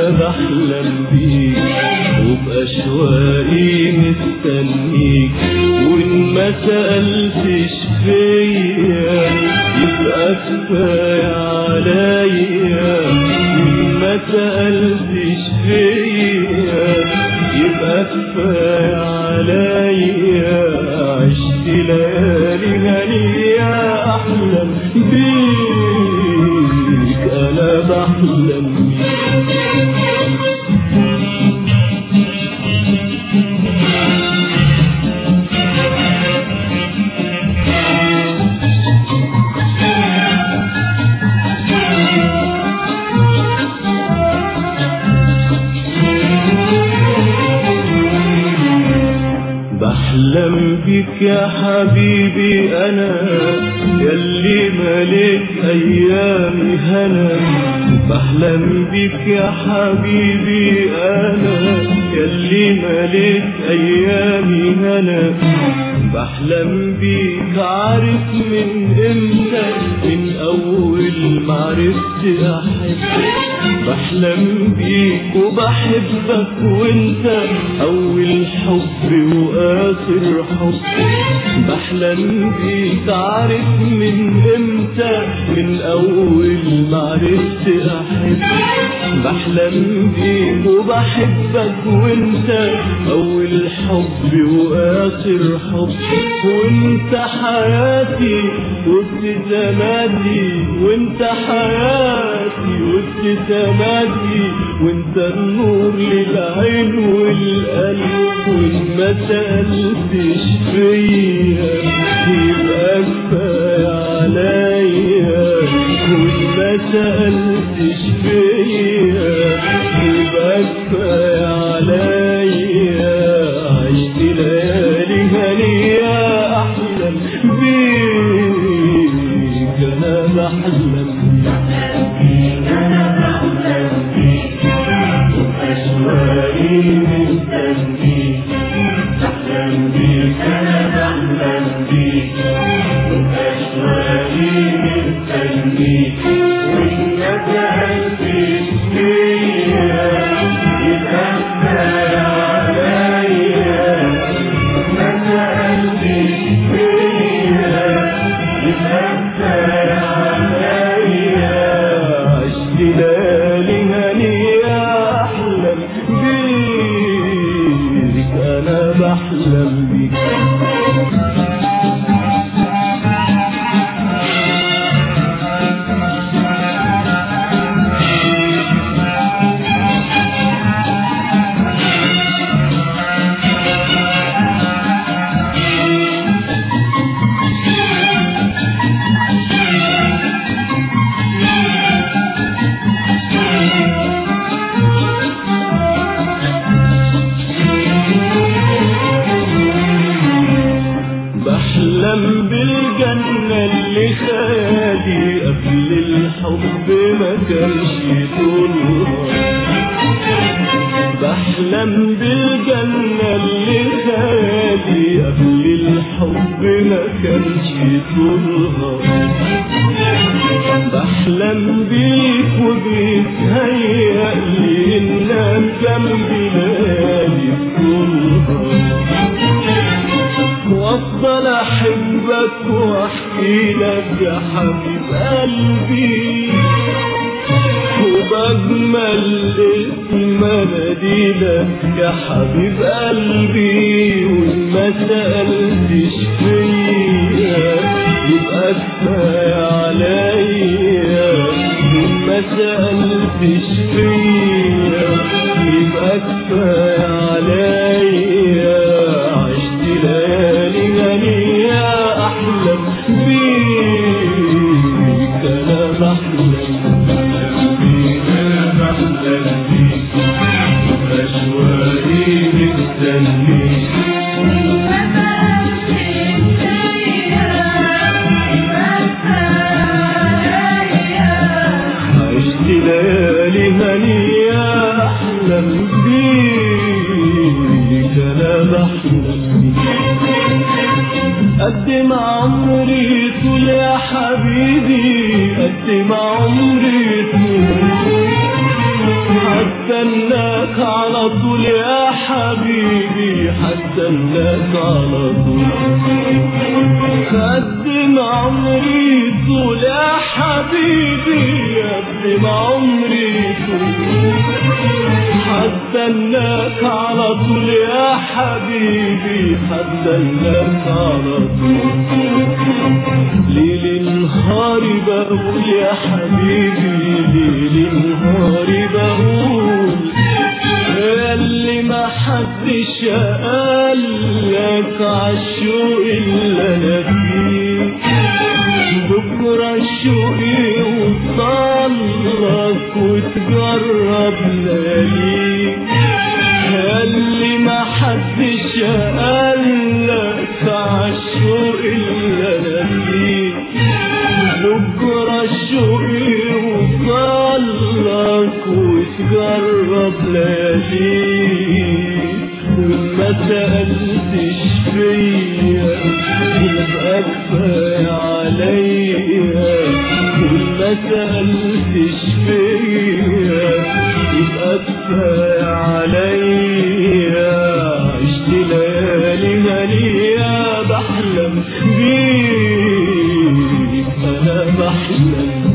انا بحلم بيك وبأشواقي مستنيك وان ما سألتش فيا يبقى كفاية عليا وان ما سألتش فيا يبقى كفاية عليا عشت ليالي هنية أحلم بيك أنا بحلم بيك بحلم بك يا حبيبي انا يلي ملك ايامي هنا بحلم بك يا حبيبي انا يلي ملك ايامي هنا بحلم بيك عارف من امتى من اول ما عرفت احب بحلم بيك وبحبك وانت اول حب واخر حب بحلم بيك عارف من امتى من اول ما عرفت احب بحلم بيك وبحبك وانت اول حب واخر حب وانت حياتي وابتساماتي وانت حياتي وابتساماتي وانت النور للعين والقلب وان ما سألتش فيا يبقى كفاية عليا وان ما سألتش فيا يبقى كفاية عليا عشت ليالي هنية أحلم بيك أنا بحلم أشواقي مستنيك أحلم بيك أنا بحلم بيك أشواقي مستنيك وإنك قلبي فيا يبقى كفاية عليا إنك قلبي فيا يبقى كفاية عليا عشت ليالي هنية أحلم بيك أنا بحلم بيك بحلم بالجنة اللي خالي قبل الحب ما كانش طولها بحلم بالجنة اللي خالي قبل الحب ما كانش طولها بحلم بيك وبيتهيأ لي انك جنبي ليالي طولها وافضل احبك واحكي لك يا حبيب قلبي وبجمل اسم اناديلك يا حبيب قلبي وما سألتش فيا يبقى كفاية عليا وما سألتش فيا يبقى كفاية عليا عشت ليالي هنية أحلم بيك أنا بحلم بيك أنا بحلم بيك أشواقي مستنيك عشت ليالي هنية أحلم بيك أنا بحلم بيك قد ما عمري طول يا حبيبي قد ما عمري طول هستناك على طول يا حبيبي هستناك على طول خدم عمري طول يا حبيبي قدم عمري طول هستناك على طول يا حبيبي هستناك على طول ليل نهاري بقول يا حبيبي ليل نهاري بقول اللي ما حدش قالك عالشوق اللي انا فيه بكرة الشوق يوصلك وتجرب لياليك اللي ما حدش قالك عالشوق اللي انا فيه بكرة الشوق يوصلك وتجرب لياليك وما سألتش فيا يبقى كفاية عليا وما سألتش فيا يبقى كفاية عليا عشت ليالي هنية بحلم بيك أنا بحلم